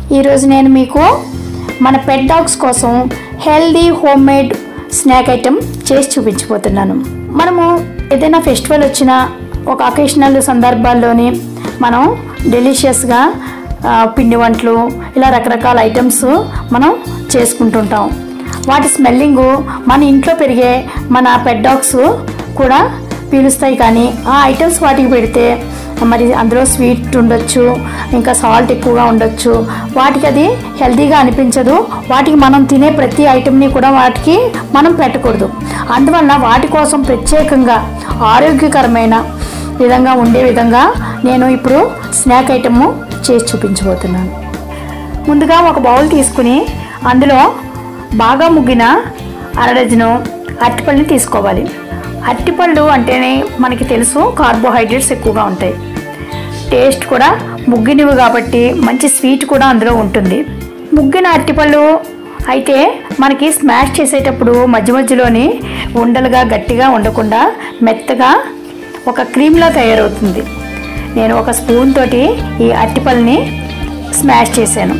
ఈరోజు నేను మీకు మన పెట్ డాగ్స్ కోసం healthy home made snack item చేసి చూపించబోతున్నాను మనము ఏదైనా ఫెస్టివల్ వచ్చినా ఒక అకేషనల్ సందర్భాల్లోని మనం డెలిషియస్గా ఆ, పిండి వంటలు ఇలా రకరకాల ఐటమ్స్ మనం చేసుకుంటుంటాం వాటి స్మెల్లింగ్ మన ఇంట్లో పెరిగే మన పెట్ డాగ్స్ కూడా పీలుస్తాయి కానీ ఆ ఐటమ్స్ వాటికి పెడితే మరి అందులో స్వీట్ ఉండొచ్చు ఇంకా సాల్ట్ ఎక్కువగా ఉండొచ్చు వాటికి అది హెల్తీగా అనిపించదు వాటికి మనం తినే ప్రతి ఐటెంని కూడా వాటికి మనం పెట్టకూడదు అందువల్ల వాటి కోసం ప్రత్యేకంగా ఆరోగ్యకరమైన విధంగా ఉండే విధంగా నేను ఇప్పుడు స్నాక్ ఐటమ్ చేసి చూపించబోతున్నాను ముందుగా ఒక బౌల్ తీసుకుని అందులో బాగా ముగ్గిన అర డజను అరటిపళ్ళని తీసుకోవాలి అరటిపళ్ళు అంటేనే మనకి తెలుసు కార్బోహైడ్రేట్స్ ఎక్కువగా ఉంటాయి టేస్ట్ కూడా ముగ్గినవి కాబట్టి మంచి స్వీట్ కూడా అందులో ఉంటుంది ముగ్గిన అరటిపళ్ళు అయితే మనకి స్మాష్ చేసేటప్పుడు మధ్య మధ్యలోని ఉండలుగా గట్టిగా ఉండకుండా మెత్తగా ఒక క్రీమ్లా తయారవుతుంది నేను ఒక స్పూన్ తోటి ఈ అరటిపళ్ళని స్మాష్ చేశాను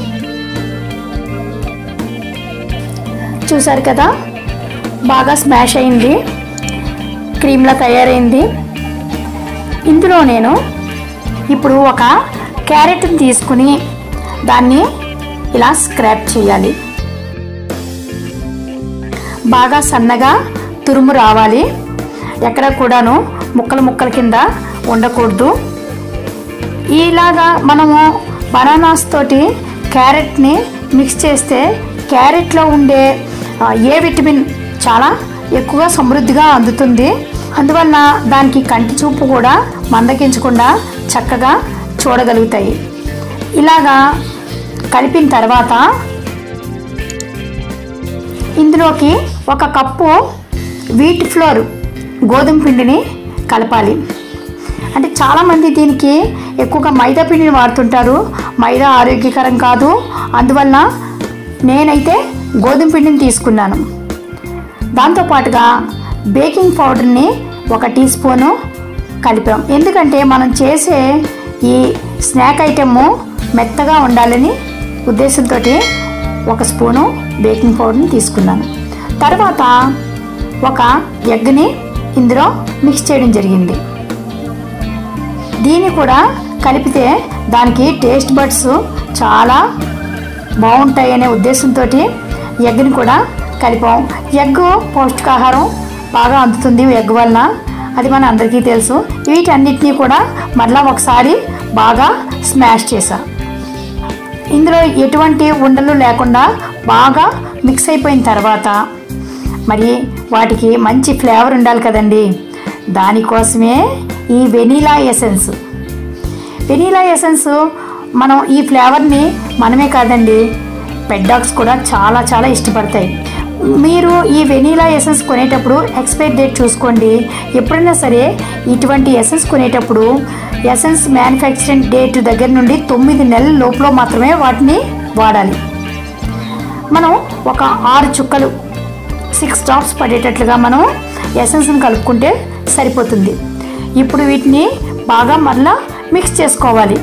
చూసారు కదా బాగా స్మాష్ అయింది క్రీమ్లా తయారైంది ఇందులో నేను ఇప్పుడు ఒక క్యారెట్ని తీసుకుని దాన్ని ఇలా స్క్రాప్ చేయాలి బాగా సన్నగా తురుము రావాలి ఎక్కడ కూడాను ముక్కలు ముక్కల కింద ఉండకూడదు ఇలాగా మనము బనానాస్ తోటి క్యారెట్ని మిక్స్ చేస్తే క్యారెట్లో ఉండే ఆ, ఏ విటమిన్ చాలా ఎక్కువగా సమృద్ధిగా అందుతుంది అందువలన దానికి కంటి చూపు కూడా మందగించకుండా చక్కగా చూడగలుగుతాయి ఇలాగా కలిపిన తర్వాత ఇందులోకి ఒక కప్పు వీట్ ఫ్లోర్ గోధుమ పిండిని కలపాలి అంటే చాలామంది దీనికి ఎక్కువగా మైదా పిండిని వాడుతుంటారు మైదా ఆరోగ్యకరం కాదు అందువలన నేనైతే గోధుమ పిండిని తీసుకున్నాను దాంతోపాటుగా బేకింగ్ పౌడర్ని ఒక టీ స్పూను కలిపాం ఎందుకంటే మనం చేసే ఈ స్నాక్ ఐటెము మెత్తగా ఉండాలని ఉద్దేశంతో ఒక స్పూను బేకింగ్ పౌడర్ని తీసుకున్నాను తర్వాత ఒక ఎగ్ని ఇందులో మిక్స్ చేయడం జరిగింది దీన్ని కూడా కలిపితే దానికి టేస్ట్ బడ్స్ చాలా బాగుంటాయి అనే ఉద్దేశంతో ఎగ్ని కూడా కలిపాం ఎగ్ పౌష్టికాహారం బాగా అందుతుంది ఎగ్ వలన అది మన అందరికీ తెలుసు వీటన్నిటినీ కూడా మరలా ఒకసారి బాగా స్మాష్ చేసా ఇందులో ఎటువంటి ఉండలు లేకుండా బాగా మిక్స్ అయిపోయిన తర్వాత మరి వాటికి మంచి ఫ్లేవర్ ఉండాలి కదండి దానికోసమే ఈ వెనీలా ఎసెన్స్ వెనీలా ఎసెన్స్ మనం ఈ ఫ్లేవర్ని మనమే కాదండి పెట్ డాగ్స్ కూడా చాలా చాలా ఇష్టపడతాయి మీరు ఈ వెనీలా ఎసెన్స్ కొనేటప్పుడు ఎక్స్పైర్ డేట్ చూసుకోండి ఎప్పుడైనా సరే ఇటువంటి ఎసెన్స్ కొనేటప్పుడు ఎసెన్స్ మ్యానుఫ్యాక్చరింగ్ డేట్ దగ్గర నుండి తొమ్మిది నెలల లోపల మాత్రమే వాటిని వాడాలి మనం ఒక ఆరు చుక్కలు సిక్స్ డ్రాప్స్ పడేటట్లుగా మనం ఎసెన్స్ని కలుపుకుంటే సరిపోతుంది ఇప్పుడు వీటిని బాగా మళ్ళా మిక్స్ చేసుకోవాలి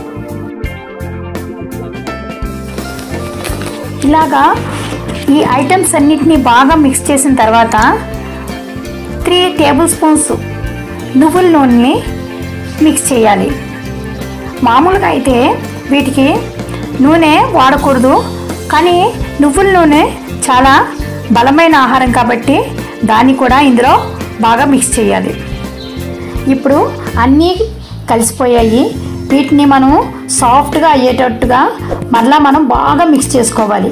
ఇలాగా ఈ ఐటమ్స్ అన్నిటినీ బాగా మిక్స్ చేసిన తర్వాత త్రీ టేబుల్ స్పూన్స్ నువ్వుల నూనెని మిక్స్ చేయాలి మామూలుగా అయితే వీటికి నూనె వాడకూడదు కానీ నువ్వుల నూనె చాలా బలమైన ఆహారం కాబట్టి దాన్ని కూడా ఇందులో బాగా మిక్స్ చేయాలి ఇప్పుడు అన్నీ కలిసిపోయాయి వీటిని మనం సాఫ్ట్గా అయ్యేటట్టుగా మరలా మనం బాగా మిక్స్ చేసుకోవాలి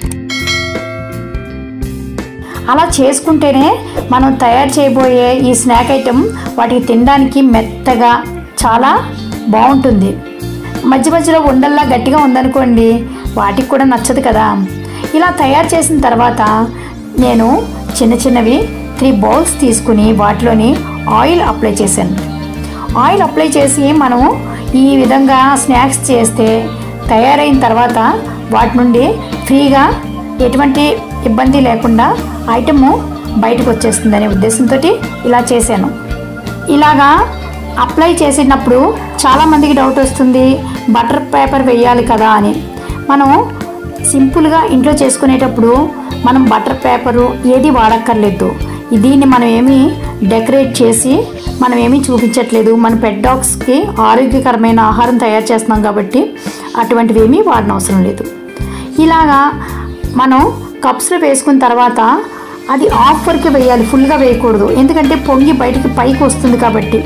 అలా చేసుకుంటేనే మనం తయారు చేయబోయే ఈ స్నాక్ ఐటెం వాటికి తినడానికి మెత్తగా చాలా బాగుంటుంది మధ్య మధ్యలో ఉండల్లా గట్టిగా ఉందనుకోండి వాటికి కూడా నచ్చదు కదా ఇలా తయారు చేసిన తర్వాత నేను చిన్న చిన్నవి త్రీ బౌల్స్ తీసుకుని వాటిలోని ఆయిల్ అప్లై చేశాను ఆయిల్ అప్లై చేసి మనము ఈ విధంగా స్నాక్స్ చేస్తే తయారైన తర్వాత వాటి నుండి ఫ్రీగా ఎటువంటి ఇబ్బంది లేకుండా ఐటము బయటకు వచ్చేస్తుందనే ఉద్దేశంతో ఇలా చేశాను ఇలాగా అప్లై చేసినప్పుడు చాలామందికి డౌట్ వస్తుంది బటర్ పేపర్ వేయాలి కదా అని మనం సింపుల్గా ఇంట్లో చేసుకునేటప్పుడు మనం బటర్ పేపరు ఏది వాడక్కర్లేదు దీన్ని మనం ఏమి డెకరేట్ చేసి మనం ఏమీ చూపించట్లేదు మన పెట్ డాగ్స్కి ఆరోగ్యకరమైన ఆహారం తయారు చేస్తున్నాం కాబట్టి అటువంటివి ఏమీ వాడనవసరం లేదు ఇలాగా మనం కప్స్లో వేసుకున్న తర్వాత అది ఆఫ్ వరకు వేయాలి ఫుల్గా వేయకూడదు ఎందుకంటే పొంగి బయటికి పైకి వస్తుంది కాబట్టి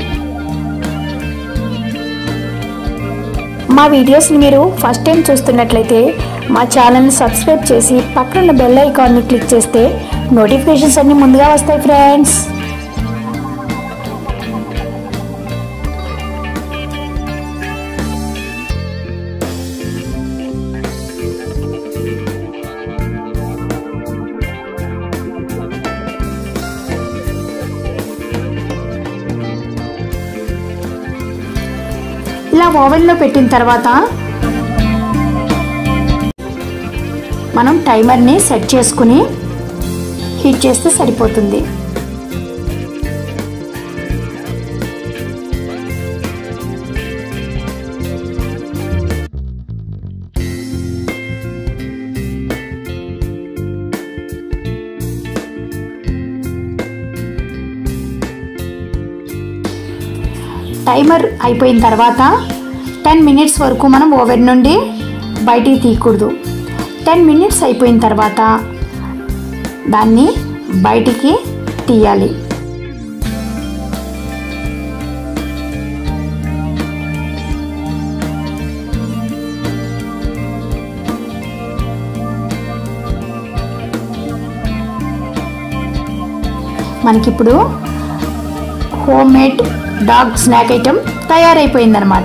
మా వీడియోస్ని మీరు ఫస్ట్ టైం చూస్తున్నట్లయితే మా ఛానల్ని సబ్స్క్రైబ్ చేసి పక్కన బెల్ ఐకాన్ని క్లిక్ చేస్తే నోటిఫికేషన్స్ అన్నీ ముందుగా వస్తాయి ఫ్రెండ్స్ ఇలా ఓవెన్లో పెట్టిన తర్వాత మనం టైమర్ని సెట్ చేసుకుని హీట్ చేస్తే సరిపోతుంది టైమర్ అయిపోయిన తర్వాత టెన్ మినిట్స్ వరకు మనం ఓవెన్ నుండి బయటికి తీయకూడదు టెన్ మినిట్స్ అయిపోయిన తర్వాత దాన్ని బయటికి తీయాలి మనకిప్పుడు home made dog snack item తయారైపోయిందనమాట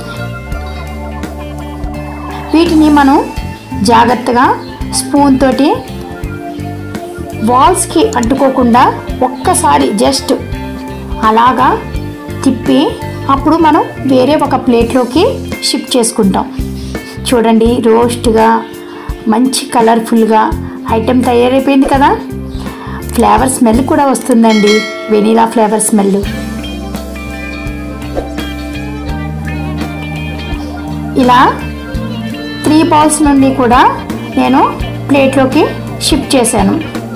వీటిని మనం జాగ్రత్తగా స్పూన్ తోటి వాల్స్కి అంటుకోకుండా ఒక్కసారి జస్ట్ అలాగా తిప్పి అప్పుడు మనం వేరే ఒక ప్లేట్లోకి షిఫ్ట్ చేసుకుంటాం చూడండి రోస్ట్గా మంచి కలర్ఫుల్గా ఐటెం తయారైపోయింది కదా ఫ్లేవర్ స్మెల్ కూడా వస్తుందండి వెనీలా ఫ్లేవర్ స్మెల్ ఇలా త్రీ బౌల్స్ నుండి కూడా నేను ప్లేట్లోకి షిఫ్ట్ చేశాను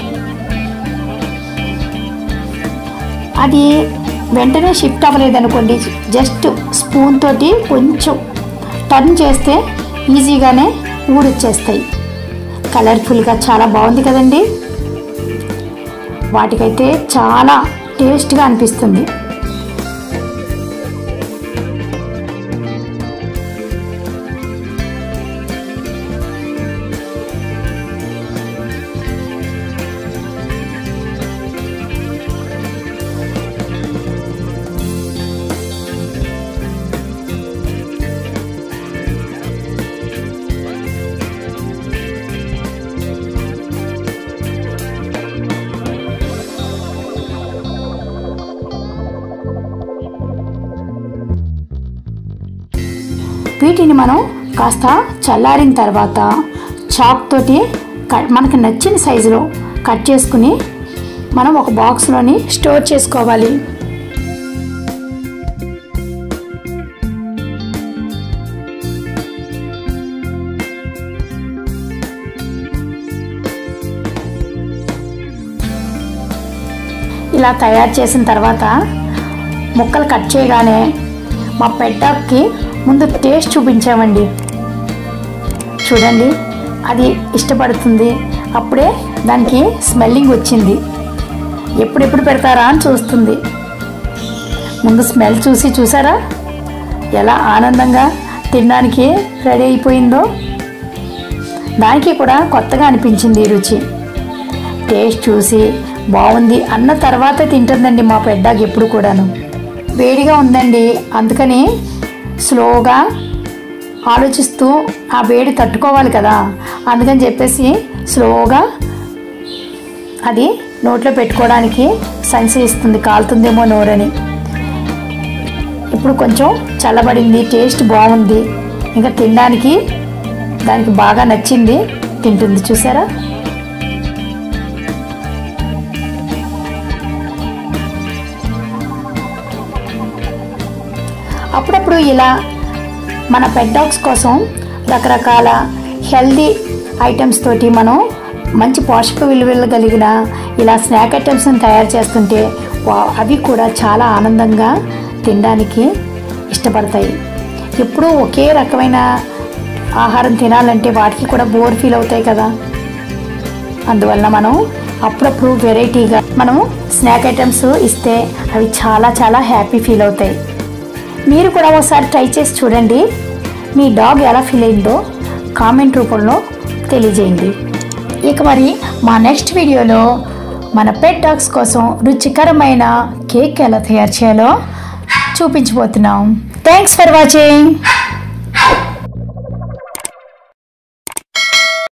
అది వెంటనే షిఫ్ట్ అవ్వలేదనుకోండి జస్ట్ స్పూన్ తోటి కొంచెం టర్న్ చేస్తే ఈజీగానే ఊడొచ్చేస్తాయి కలర్ఫుల్గా చాలా బాగుంది కదండి వాటికైతే చాలా టేస్ట్గా అనిపిస్తుంది వీటిని మనం కాస్త చల్లారిన తర్వాత చాక్ తోటి కట్ మనకు నచ్చిన సైజులో కట్ చేసుకుని మనం ఒక బాక్స్లోని స్టోర్ చేసుకోవాలి ఇలా తయారు చేసిన తర్వాత ముక్కలు కట్ చేయగానే మా పెట్టాకి ముందు టేస్ట్ చూపించామండి చూడండి అది ఇష్టపడుతుంది అప్పుడే దానికి స్మెల్లింగ్ వచ్చింది ఎప్పుడెప్పుడు పెడతారా అని చూస్తుంది ముందు స్మెల్ చూసి చూసారా ఎలా ఆనందంగా తినడానికి రెడీ అయిపోయిందో దానికి కూడా కొత్తగా అనిపించింది ఈ రుచి టేస్ట్ చూసి బాగుంది అన్న తర్వాత తింటుందండి మా పెడ్డాకి ఎప్పుడు కూడాను వేడిగా ఉందండి అందుకని స్లోగా ఆలోచిస్తూ ఆ వేడి తట్టుకోవాలి కదా అందుకని చెప్పేసి స్లోగా అది నోట్లో పెట్టుకోవడానికి సంశయిస్తుంది కాలుతుందేమో నోరని ఇప్పుడు కొంచెం చల్లబడింది టేస్ట్ బాగుంది ఇంకా తినడానికి దానికి బాగా నచ్చింది తింటుంది చూసారా అప్పుడప్పుడు ఇలా మన పెట్ డాగ్స్ కోసం రకరకాల హెల్దీ ఐటమ్స్ తోటి మనం మంచి పోషక విలువలు కలిగిన ఇలా స్నాక్ ఐటమ్స్ని తయారు చేస్తుంటే వా- అవి కూడా చాలా ఆనందంగా తినడానికి ఇష్టపడతాయి ఎప్పుడూ ఒకే రకమైన ఆహారం తినాలంటే వాటికి కూడా బోర్ ఫీల్ అవుతాయి కదా అందువల్ల మనం అప్పుడప్పుడు వెరైటీగా మనం స్నాక్ ఐటమ్స్ ఇస్తే అవి చాలా చాలా హ్యాపీ ఫీల్ అవుతాయి మీరు కూడా ఒకసారి ట్రై చేసి చూడండి మీ డాగ్ ఎలా ఫీల్ అయిందో కామెంట్ రూపంలో తెలియజేయండి ఇక మరి మా నెక్స్ట్ వీడియోలో మన పెట్ డాగ్స్ కోసం రుచికరమైన కేక్ ఎలా తయారు చేయాలో చూపించబోతున్నాం థ్యాంక్స్ ఫర్ వాచింగ్